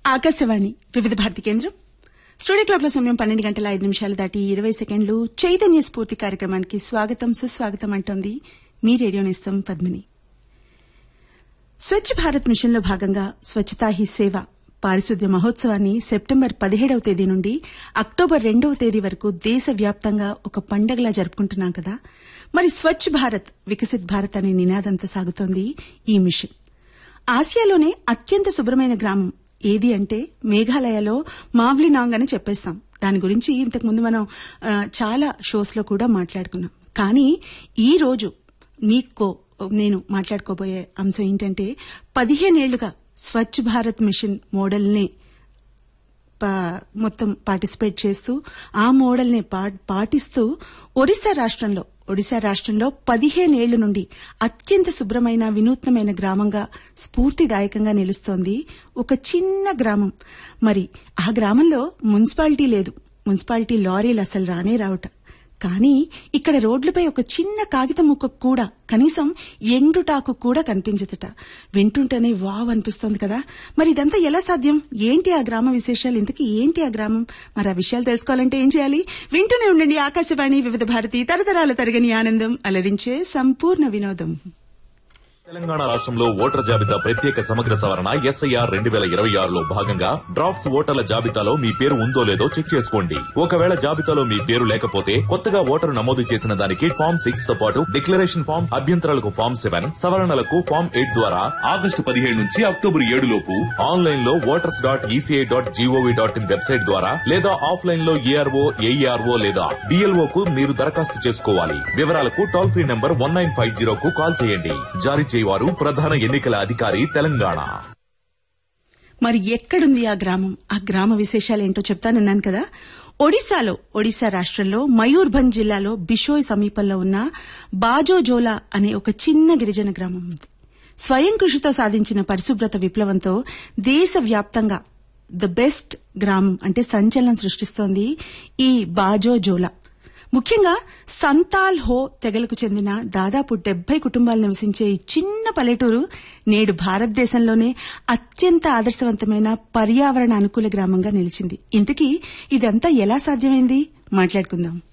ఆకాశవాణి వివిధ భారతి కేంద్రం studio club లో సమయం పన్నెండు గంటల ఐదు నిమిషాలు దాటి ఇరవై సెకండ్లు చైతన్య స్ఫూర్తి కార్యక్రమానికి స్వాగతం సుస్వాగతం అంటోంది మీ రేడియో నేస్తం పద్మిని స్వచ్ఛ భారత్ మిషన్ లో భాగంగా స్వచ్ఛతా హీ సేవ పారిశుద్ధ్య మహోత్సవాన్ని సెప్టెంబర్ పదిహేడవ తేదీ నుండి అక్టోబర్ రెండవ తేదీ వరకు దేశవ్యాప్తంగా ఒక పండగలా జరుపుకుంటున్నాం కదా మరి స్వచ్ఛ భారత్ వికసిత్ భారత్ అనే నినాదంతో సాగుతోంది ఈ మిషన్ ఆసియాలోనే అత్యంత శుభ్రమైన గ్రామం ఏది అంటే మేఘాలయలో మావ్లినాంగ్ అని చెప్పేస్తాం దాని గురించి ఇంతకు ముందు మనం ఆ, చాలా షోస్ లో కూడా మాట్లాడుకున్నాం కానీ ఈ రోజు మీకు నేను మాట్లాడుకోబోయే అంశం ఏంటంటే పదిహేనేళ్లుగా స్వచ్ఛ భారత్ మిషన్ మోడల్నే పా- మొత్తం పార్టిసిపేట్ చేస్తూ ఆ మోడల్ ని పాటిస్తూ ఒడిశా రాష్ట్రంలో ఒడిశా రాష్ట్రంలో పదిహేనేళ్ల నుండి అత్యంత శుభ్రమైన వినూత్నమైన గ్రామంగా స్ఫూర్తిదాయకంగా నిలుస్తోంది ఒక చిన్న గ్రామం మరి ఆ గ్రామంలో మున్సిపాలిటీ లేదు మున్సిపాలిటీ లారీలు అసలు రానే రావట కానీ ఇక్కడ రోడ్లపై ఒక చిన్న కాగితం ముక్క కూడా కనీసం ఎండుటాకు కూడా కనిపించదట వింటుంటేనే వావ్ అనిపిస్తోంది కదా మరి ఇదంతా ఎలా సాధ్యం ఏంటి ఆ గ్రామ విశేషాలు ఇంతకీ ఏంటి ఆ గ్రామం మరి ఆ విషయాలు తెలుసుకోవాలంటే ఏం చేయాలి వింటూనే ఉండండి ఆకాశవాణి వివిధ భారతి తరతరాల తరగని ఆనందం అలరించే సంపూర్ణ వినోదం తెలంగాణ రాష్ట్రంలో ఓటర్ల జాబితా ప్రత్యేక సమగ్ర సవరణ ఎస్ఐఆర్ రెండు వేల ఇరవై ఆరులో భాగంగా డ్రాఫ్ట్స్ ఓటర్ల జాబితాలో మీ పేరు ఉందో లేదో చెక్ చేసుకోండి ఒకవేళ జాబితాలో మీ పేరు లేకపోతే కొత్తగా ఓటరు నమోదు చేసిన దానికి ఫామ్ సిక్స్ తో పాటు డిక్లరేషన్ ఫామ్ అభ్యంతరాలకు ఫామ్ సెవెన్ సవరణలకు ఫామ్ ఎయిట్ ద్వారా ఆగస్టు పదిహేడు నుంచి అక్టోబర్ ఏడు లోపు ఆన్లైన్ లో voters dot ECI dot GOV dot in website ద్వారా లేదా ఆఫ్లైన్ లో ఏఆర్ఓ ఏఈఆర్ఓ లేదా డిఎల్ఓ కు మీరు దరఖాస్తు చేసుకోవాలి వివరాలకు toll free number one nine five zero కు కాల్ చేయండి జారీ చేయవారు ప్రధాన ఎన్నికల అధికారి తెలంగాణ మరి ఎక్కడుంది ఆ గ్రామం ఆ గ్రామ విశేషాలు ఏంటో చెప్తానన్నాను కదా ఒడిశాలో ఒడిశా రాష్ట్రంలో మయూర్భంజ్ జిల్లాలో బిషోయ్ సమీపంలో ఉన్న బాజోజోలా అనే ఒక చిన్న గిరిజన గ్రామం ఉంది స్వయం కృషితో సాధించిన పరిశుభ్రత విప్లవంతో దేశవ్యాప్తంగా ద బెస్ట్ గ్రామం అంటే సంచలనం సృష్టిస్తోంది ఈ బాజోజోలా ముఖ్యంగా సంతాల్ హో తెగలకు చెందిన దాదాపు డెబ్బై కుటుంబాలు నివసించే ఈ చిన్న పల్లెటూరు నేడు భారతదేశంలోనే అత్యంత ఆదర్శవంతమైన పర్యావరణ అనుకూల గ్రామంగా నిలిచింది ఇంతకీ ఇదంతా ఎలా సాధ్యమైంది మాట్లాడుకుందాం